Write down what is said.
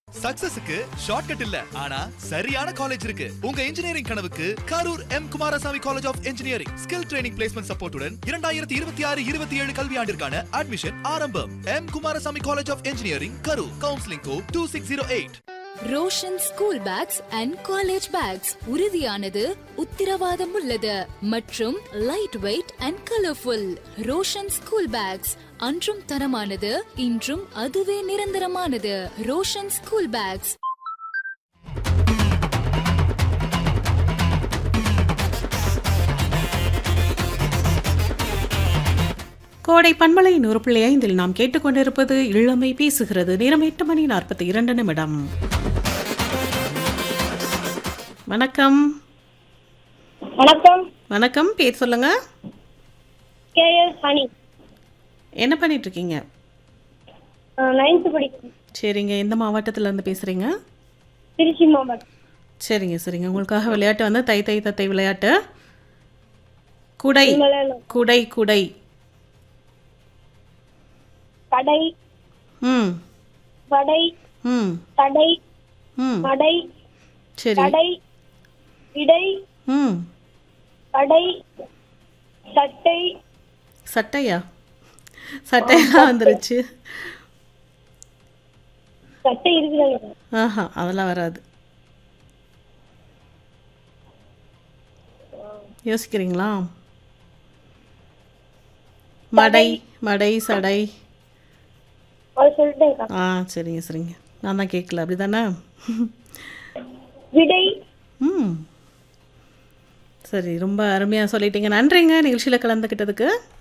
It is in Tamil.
சக்சஸுக்கு ஷார்ட்கட் இல்ல ஆனா சரியான காலேஜ் இருக்கு உங்க இன்ஜினியரிங் கனவுக்கு Karur M Kumarasamy college of engineering skill training placement சப்போர்ட்டுடன் இரண்டாயிரத்தி இருபத்தி ஆறு இருபத்தி ஏழு கல்வியாண்டிற்கான அட்மிஷன் ஆரம்பம் M Kumarasamy college of engineering Karur counselling code two six zero eight Roshan school bags and college bags உறுதியானது உத்திரவாதம் உள்ளது மற்றும் light weight and colourful Roshan school bags அன்றும் தரமானது இன்றும் அதுவே நிரந்தரமானது ரோஷன் ஸ்கூல் பேக்ஸ் கோடை பண்பலை நூறு புள்ளி ஐந்தில் நாம் கேட்டுக்கொண்டிருப்பது இளமை பேசுகிறது நேரம் எட்டு மணி நாற்பத்தி இரண்டு நிமிடம் வணக்கம் வணக்கம் வணக்கம் பேர் சொல்லுங்க கே எஸ் ஹனி என்ன பண்ணிட்டு இருக்கீங்க நைன்த்து படிக்கிறேன் சரிங்க எந்த மாவட்டத்துல இருந்து பேசுறீங்க திருச்சி மாவட்டம் சரிங்க சரிங்க உங்களுக்காக விளையாட்டு வந்து தை தை தத்தை விளையாட்டு குடை மலையாளம் குடை குடை கடை ம் வடை ம் தடை ம் மடை சரி தடை இடை ம் கடை சட்டை சட்டையா சட்டையெல்லாம் வந்துருச்சு சட்டை இருக்குதாங்க ஆஹா அதெல்லாம் வராது யோசிக்கிறீங்களா மடை மடை சடை அது சொல்லிட்டேன் ஆ சரிங்க சரிங்க நான் தான் கேட்கல அப்படி தானே விடை ம் சரி ரொம்ப அருமையாக சொல்லிட்டீங்க நன்றிங்க நிகழ்ச்சியில் கலந்துக்கிட்டதுக்கு